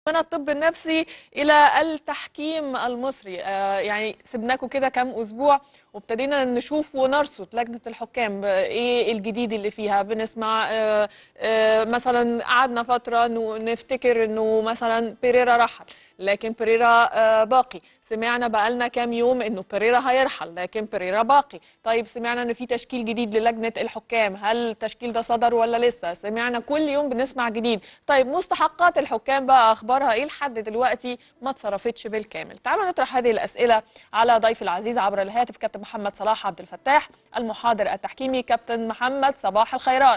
من الطب النفسي إلى التحكيم المصري آه يعني سبناكم كده كام أسبوع وابتدينا نشوف ونرصد لجنة الحكام ب- إيه الجديد اللي فيها بنسمع آه آه مثلا قعدنا فترة إنه نفتكر إنه مثلا بيريرا رحل لكن بيريرا آه باقي سمعنا بقالنا كام يوم إنه بيريرا هيرحل لكن بيريرا باقي طيب سمعنا إن في تشكيل جديد للجنة الحكام هل التشكيل ده صدر ولا لسه سمعنا كل يوم بنسمع جديد طيب مستحقات الحكام بقى اخبارها ايه لحد دلوقتي ما اتصرفتش بالكامل تعالوا نطرح هذه الاسئله على ضيف العزيز عبر الهاتف كابتن محمد صلاح عبد الفتاح المحاضر التحكيمي كابتن محمد صباح الخيرات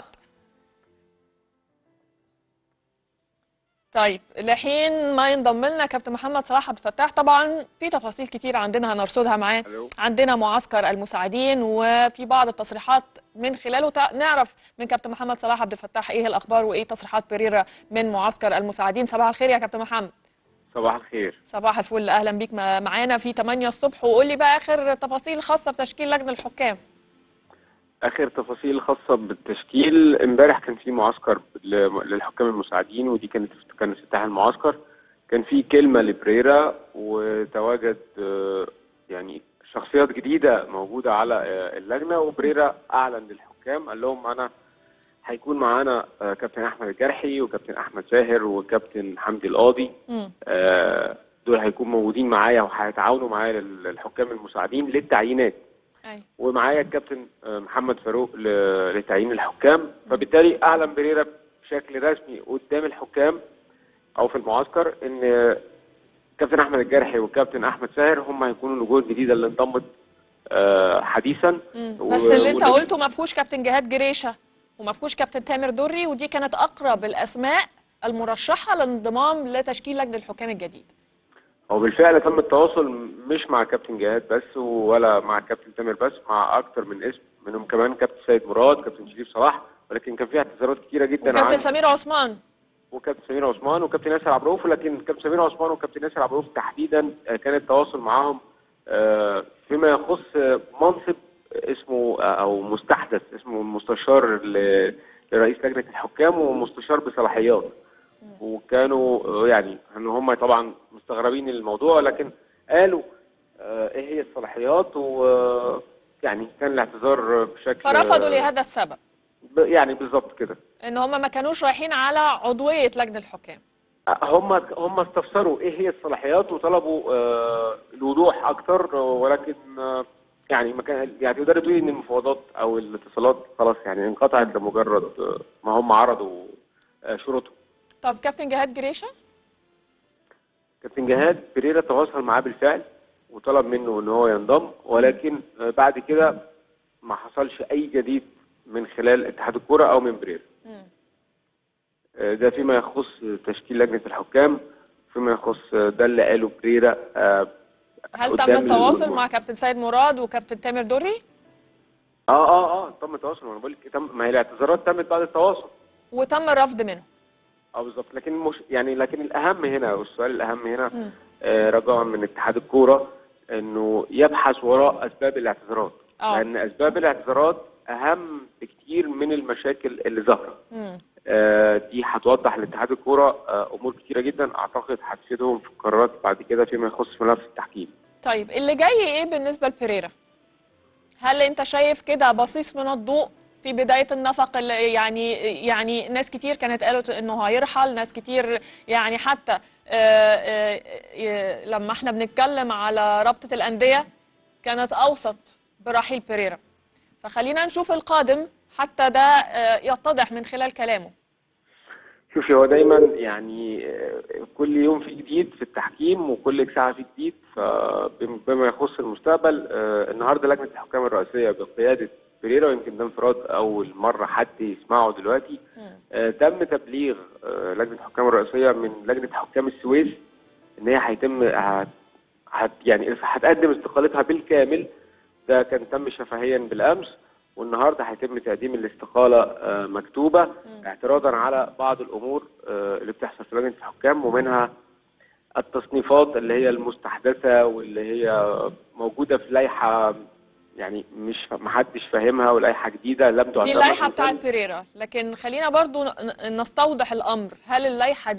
طيب لحين ما ينضم لنا كابتن محمد صلاح عبد الفتاح طبعا في تفاصيل كتير عندنا هنرصدها معاه ألو. عندنا معسكر المساعدين وفي بعض التصريحات من خلاله تع- نعرف من كابتن محمد صلاح عبد الفتاح ايه الاخبار وايه تصريحات بيريرا من معسكر المساعدين صباح الخير يا كابتن محمد صباح الخير صباح الفل اهلا بيك ما- معانا في 8 الصبح وقول لي بقى اخر تفاصيل خاصه بتشكيل لجنه الحكام اخر تفاصيل خاصه بالتشكيل امبارح كان في معسكر ل- للحكام المساعدين ودي كانت كان افتتاح المعسكر كان في كلمه لبريرا وتواجد آه، يعني شخصيات جديده موجوده على آه، اللجنه وبريرا اعلن للحكام قال لهم انا هيكون معانا آه، كابتن احمد الجرحي وكابتن احمد زاهر وكابتن حمدي القاضي مم. آه، دول هيكونوا موجودين معايا وهيتعاونوا معايا لل- للحكام المساعدين للتعيينات اي ومعايا الكابتن آه، محمد فاروق ل- لتعيين الحكام فبالتالي اعلن بريرا بشكل رسمي قدام الحكام او في المعسكر ان كابتن احمد الجرحي والكابتن احمد ساهر هم هيكونوا الوجوه الجديده اللي انضمت آه، حديثا مم. و- بس اللي انت واللي- قلته ما فيهوش كابتن جهاد جريشه وما فيهوش كابتن تامر دري ودي كانت اقرب الاسماء المرشحه للانضمام لتشكيل لجنه الحكام الجديد هو بالفعل تم التواصل مش مع كابتن جهاد بس ولا مع كابتن تامر بس مع اكتر من اسم منهم كمان كابتن سيد مراد كابتن شريف صلاح ولكن كان في اعتذارات كتيره جدا وكابتن عن سمير عثمان وكابتن سمير عثمان وكابتن ياسر عبد الرؤوف لكن كابتن سمير عثمان وكابتن ياسر عبد الرؤوف تحديدا آه، كان التواصل معاهم آه، فيما يخص آه، منصب اسمه آه، او مستحدث اسمه مستشار ل- لرئيس لجنه الحكام ومستشار بصلاحيات وكانوا آه، يعني ان هم طبعا مستغربين الموضوع لكن قالوا آه، ايه هي الصلاحيات و يعني كان الاعتذار بشكل فرفضوا لهذا السبب ب- يعني بالظبط كده ان هم ما كانوش رايحين على عضويه لجنه الحكام هم هم استفسروا ايه هي الصلاحيات وطلبوا آه، الوضوح اكتر آه، ولكن آه، يعني ما كان يعني تقدر تقولي ان المفاوضات او الاتصالات خلاص يعني انقطعت لمجرد آه، ما هم عرضوا آه، شروطهم. طب كابتن جهاد جريشه كابتن جهاد بريرا تواصل معاه بالفعل وطلب منه ان هو ينضم ولكن آه، بعد كده ما حصلش اي جديد من خلال اتحاد الكوره او من بريرا. مم. آه، ده فيما يخص تشكيل لجنه الحكام فيما يخص آه، ده اللي قاله بريرا آه، هل تم قدام التواصل المجموعة. مع كابتن سيد مراد وكابتن تامر دري اه اه اه تم التواصل وانا بقول لك تم ما هي الاعتذارات تمت بعد التواصل وتم الرفض منه اه بالظبط لكن مش يعني لكن الاهم هنا والسؤال الاهم هنا مم. آه رجاء من اتحاد الكوره انه يبحث وراء اسباب الاعتذارات آه. لان اسباب الاعتذارات اهم بكتير من المشاكل اللي ظاهره مم. آه دي هتوضح لاتحاد الكوره آه امور كتيره جدا اعتقد هتفيدهم في القرارات بعد كده فيما يخص ملف التحكيم طيب اللي جاي ايه بالنسبه لبيريرا هل انت شايف كده بصيص من الضوء في بدايه النفق اللي يعني يعني ناس كتير كانت قالت انه هيرحل ناس كتير يعني حتى آه، آه، آه، لما احنا بنتكلم على رابطه الانديه كانت اوسط برحيل بيريرا فخلينا نشوف القادم حتى ده آه، يتضح من خلال كلامه شوفي هو دايما يعني آه، كل يوم في جديد في التحكيم وكل ساعه في جديد فبما يخص المستقبل آه، النهارده لجنه الحكام الرئيسيه بقياده بريرا ويمكن ده انفراد اول مره حد يسمعه دلوقتي مم. آه، تم تبليغ آه، لجنه الحكام الرئيسيه من لجنه حكام السويس ان هي هيتم هت هت يعني هتقدم استقالتها بالكامل ده كان تم شفهيا بالامس والنهارده هيتم تقديم الاستقاله آه، مكتوبه اعتراضا على بعض الامور آه، اللي بتحصل في لجنه الحكام ومنها التصنيفات اللي هي المستحدثه واللي هي موجوده في لائحه يعني مش محدش فاهمها ولائحه جديده لم تعتبر دي اللائحه من بتاعت قبل. بيريرا لكن خلينا برضو ن- ن- نستوضح الامر هل اللائحه دي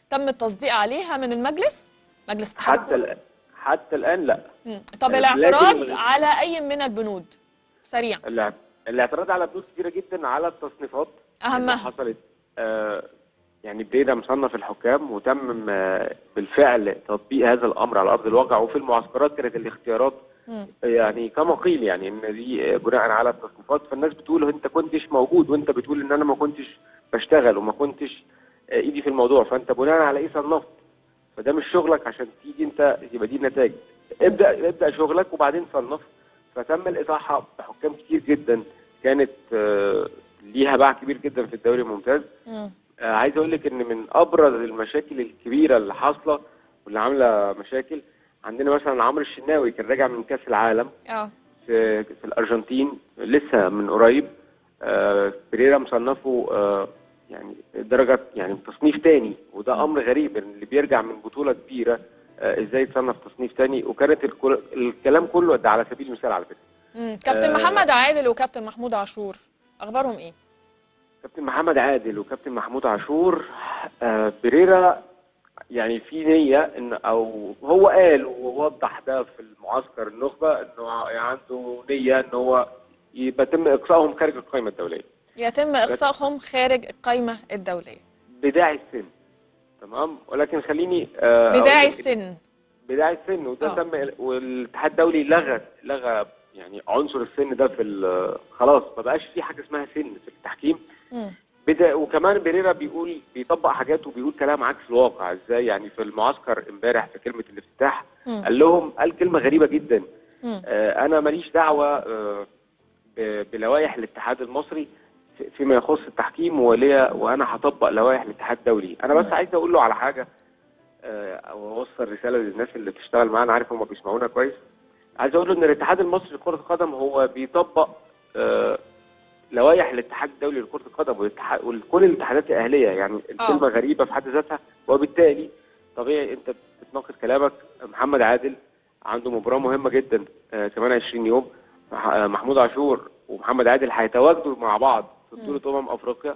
تم التصديق عليها من المجلس مجلس اتحاد حتى الكوره الآن حتى الآن لا مم. طب لكن- الاعتراض على اي من البنود سريعا الاع- الاعتراض على بنود كتيرة جدا على التصنيفات اللي اهمها حصلت آه يعني بدينا مصنف الحكام وتم آه بالفعل تطبيق هذا الامر على ارض الواقع وفي المعسكرات كانت الاختيارات مم. يعني كما قيل يعني ان دي بناء على التصنيفات فالناس بتقول انت كنتش موجود وانت بتقول ان انا ما كنتش بشتغل وما كنتش آه، ايدي في الموضوع فانت بناء على ايه صنفت فده مش شغلك عشان تيجي انت يبقى دي النتائج ابدا ابدا شغلك وبعدين صنف فتم الاطاحه بحكام كتير جدا كانت آه، ليها باع كبير جدا في الدوري الممتاز مم. آه، عايز اقول لك ان من ابرز المشاكل الكبيره اللي حاصله واللي عامله مشاكل عندنا مثلا عمرو الشناوي كان راجع من كاس العالم اه في, في الارجنتين لسه من قريب آه، بريرا مصنفه آه، يعني درجه يعني تصنيف تاني وده امر غريب ان اللي بيرجع من بطوله كبيره آه، ازاي يتصنف تصنيف تاني وكانت الكل- الكلام كله ده على سبيل المثال على فكره مم. كابتن آه. محمد عادل وكابتن محمود عاشور اخبارهم ايه كابتن محمد عادل وكابتن محمود عاشور آه، بريرا يعني في نية ان او هو قال ووضح ده في المعسكر النخبة انه عنده نية ان هو يبقى يتم اقصائهم خارج القائمة الدولية يتم اقصائهم خارج القائمه الدوليه بداعي السن تمام ولكن خليني آه، أقول بداعي لك السن بداعي السن وده آه. تم والاتحاد الدولي لغى لغى يعني عنصر السن ده في ال- خلاص ما بقاش في حاجة اسمها سن في التحكيم مم. بدا وكمان بيريرا بيقول بيطبق حاجات وبيقول كلام عكس الواقع ازاي يعني في المعسكر امبارح في كلمه الافتتاح مم. قال لهم قال كلمه غريبه جدا مم. آه انا ماليش دعوه آه ب- بلوائح الاتحاد المصري في- فيما يخص التحكيم وليا وانا هطبق لوائح الاتحاد الدولي انا بس عايز اقول له على حاجه آه، او اوصل رساله للناس اللي بتشتغل معانا عارف هم بيسمعونا كويس عايز اقول له ان الاتحاد المصري لكره القدم هو بيطبق آه، لوائح الاتحاد الدولي لكره القدم والاتحاد وكل الاتحادات الاهليه يعني الكلمه غريبه في حد ذاتها وبالتالي طبيعي انت بتناقض كلامك محمد عادل عنده مباراه مهمه جدا آه، كمان 20 يوم مح- آه، محمود عاشور ومحمد عادل هيتواجدوا مع بعض في بطوله امم افريقيا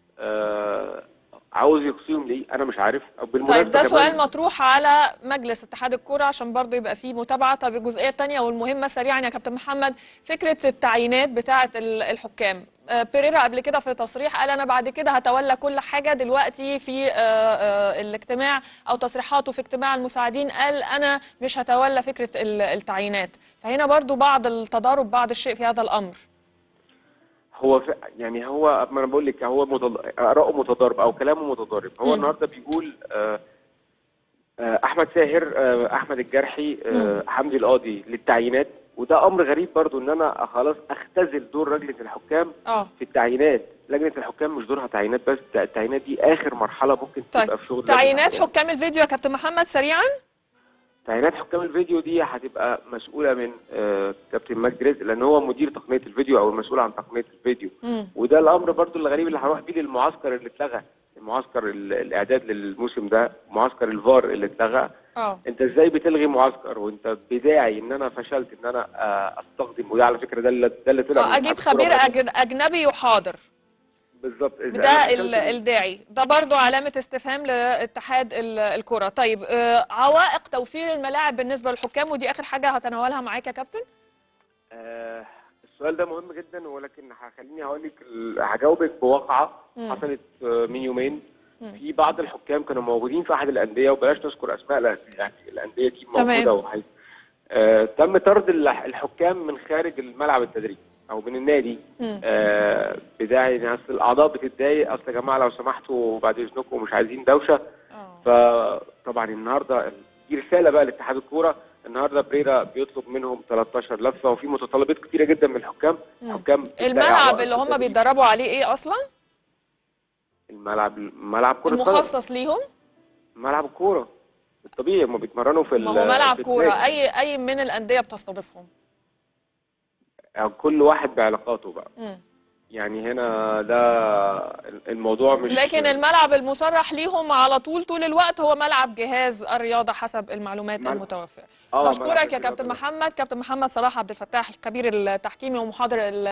آه، عاوز يقصيهم ليه انا مش عارف أو بالمناسبة طيب ده كمان- سؤال مطروح على مجلس اتحاد الكرة عشان برضه يبقى فيه متابعة طب الجزئية الثانية والمهمة سريعا يا كابتن محمد فكرة التعيينات بتاعة ال- الحكام آه، بيريرا قبل كده في تصريح قال انا بعد كده هتولى كل حاجة دلوقتي في آه، آه، الاجتماع او تصريحاته في اجتماع المساعدين قال انا مش هتولى فكرة ال- التعيينات فهنا برضه بعض التضارب بعض الشيء في هذا الامر هو ف... يعني هو ما انا بقول لك هو متض... اراءه متضاربه او كلامه متضارب هو مم. النهارده بيقول آه آه احمد ساهر آه احمد الجرحي آه حمدي القاضي للتعيينات وده امر غريب برضو ان انا خلاص اختزل دور لجنه الحكام اه في التعيينات لجنه الحكام مش دورها تعيينات بس ده التعيينات دي اخر مرحله ممكن تبقى طيب في شغل لجنة تعيينات الحكام. حكام الفيديو يا كابتن محمد سريعا تعيينات حكام الفيديو دي هتبقى مسؤوله من آه كابتن مجدي رزق لان هو مدير تقنيه الفيديو او المسؤول عن تقنيه الفيديو مم. وده الامر برضو الغريب اللي هروح بيه للمعسكر اللي اتلغى المعسكر ال- الاعداد للموسم ده معسكر الفار اللي اتلغى اه انت ازاي بتلغي معسكر وانت بداعي ان انا فشلت ان انا آه، استخدم وده على فكره ده اللي ده اللي طلع من آه، اجيب اتحاد خبير الكرة أجن- اجنبي يحاضر بالظبط إذا ده أنا ال- فشلت- الداعي ده برضو علامة استفهام لاتحاد ال- الكرة طيب آه، عوائق توفير الملاعب بالنسبة للحكام ودي آخر حاجة هتناولها معاك يا كابتن آه السؤال ده مهم جدا ولكن هخليني هقول لك ال- هجاوبك بواقعه مم. حصلت آه، من يومين في بعض الحكام كانوا موجودين في احد الانديه وبلاش نذكر اسماء لأن يعني الانديه دي تمام. موجوده وحي... آه تم طرد الح- الحكام من خارج الملعب التدريبي او من النادي مم. آه بداعي ان اصل الاعضاء بتتضايق اصل يا جماعه لو سمحتوا بعد اذنكم مش عايزين دوشه اه فطبعا النهارده دي رساله بقى لاتحاد الكوره النهارده بريرا بيطلب منهم 13 لفه وفي متطلبات كتيره جدا من الحكام حكام بتلاقي الملعب عوائق اللي هم التدريب. بيتدربوا عليه ايه اصلا الملعب ملعب كره قدم المخصص ليهم ملعب الكوره الطبيعي هم بيتمرنوا في ما ال- هو ملعب في كورة النادي. اي اي من الأندية بتستضيفهم يعني كل واحد بعلاقاته بقى مم. يعني هنا ده الموضوع مش لكن الملعب المصرح ليهم على طول طول الوقت هو ملعب جهاز الرياضة حسب المعلومات ملعب- المتوفرة آه، بشكرك ملعب يا كابتن الرياضة. محمد كابتن محمد صلاح عبد الفتاح الخبير التحكيمي ومحاضر ال